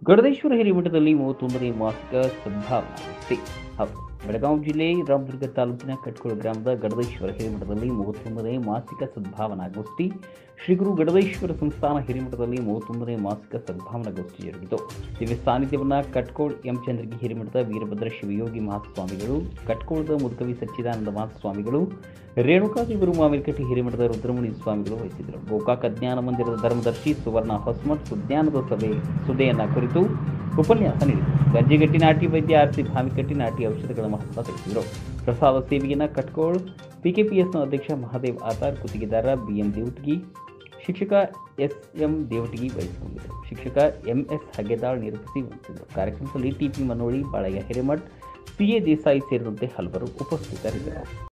ಗಡದೇಶ್ವರ ಹಿರಿಮಠದಲ್ಲಿ ಮೂವತ್ತೊಂದನೇ ಮಾಸಿಕ ಸದ್ಭಾವನಾ ಗೋಷ್ಠಿ ಹೌದು ಬೆಳಗಾವಿ ಜಿಲ್ಲೆ ರಾಮದುರ್ಗ ತಾಲೂಕಿನ ಕಟ್ಕೋಳ ಗ್ರಾಮದ ಗಡದೇಶ್ವರ ಹಿರಿಮಠದಲ್ಲಿ ಮೂವತ್ತೊಂದನೇ ಮಾಸಿಕ ಸದ್ಭಾವನಾ ಗೋಷ್ಠಿ ಶ್ರೀ ಗುರು ಗಡದೇಶ್ವರ ಸಂಸ್ಥಾನ ಹಿರಿಮಠದಲ್ಲಿ ಮೂವತ್ತೊಂದನೇ ಮಾಸಿಕ ಸದ್ಭಾವನಾ ಗೋಷ್ಠಿ ಜರುಗಿತು ದಿವ್ಯ ಸಾನ್ನಿಧ್ಯವನ್ನ ಕಟ್ಕೋಳ್ ಎಂ ಚಂದ್ರಗಿ ಹಿರಿಮಠದ ವೀರಭದ್ರ ಶಿವಯೋಗಿ ಮಹಾಸ್ವಾಮಿಗಳು ಕಟ್ಕೋಳದ ಮುದ್ಕವಿ ಸಚ್ಚಿದಾನಂದ ಮಹಾಸ್ವಾಮಿಗಳು ರೇಣುಕಾದೇವರು ಮಾವಿನಕಟ್ಟಿ ಹಿರಿಮಠದ ರುದ್ರಮುನಿ ಸ್ವಾಮಿಗಳು ವಹಿಸಿದರು ಗೋಕಾಕ ಜ್ಞಾನ ಮಂದಿರದ ಧರ್ಮದರ್ಶಿ ಸುವರ್ಣ ಹೊಸ್ಮಠ್ ಸುಜ್ಞಾನದ ಸಭೆ ಸುದೆಯನ್ನ ಕುರಿತು ಉಪನ್ಯಾಸ ನೀಡಿದರು ಗಂಜಿಗಟ್ಟಿ ನಾಟಿ ವೈದ್ಯ ಆರ್ ಸಿ ಭಾವಿಕಟ್ಟಿ ನಾಟಿ ಔಷಧಗಳ ಮಹತ್ವ ತಿಳಿಸಿದರು ಪ್ರಸಾದ ಸೇವೆಯನ್ನು ಕಟ್ಕೋಳ್ ಪಿಕೆಪಿಎಸ್ನ ಅಧ್ಯಕ್ಷ ಮಹಾದೇವ್ ಆತಾರ್ ಗುತ್ತಿಗೆದಾರ ಬಿಎಂ ದೇವಟಗಿ ಶಿಕ್ಷಕ ಎಸ್ ಎಂ ದೇವಟಗಿ ವಹಿಸಿಕೊಂಡಿದ್ದರು ಶಿಕ್ಷಕ ಎಂಎಸ್ ಹಗೆದಾಳ್ ನಿರೂಪಿಸಿ ವಂದಿಸಿದರು ಕಾರ್ಯಕ್ರಮದಲ್ಲಿ ಟಿಪಿ ಮನೋಳಿ ಬಾಳಯ್ಯ ಹಿರೇಮಠ್ ಸಿಎ ದೇಸಾಯಿ ಸೇರಿದಂತೆ ಹಲವರು ಉಪಸ್ಥಿತರಿದ್ದರು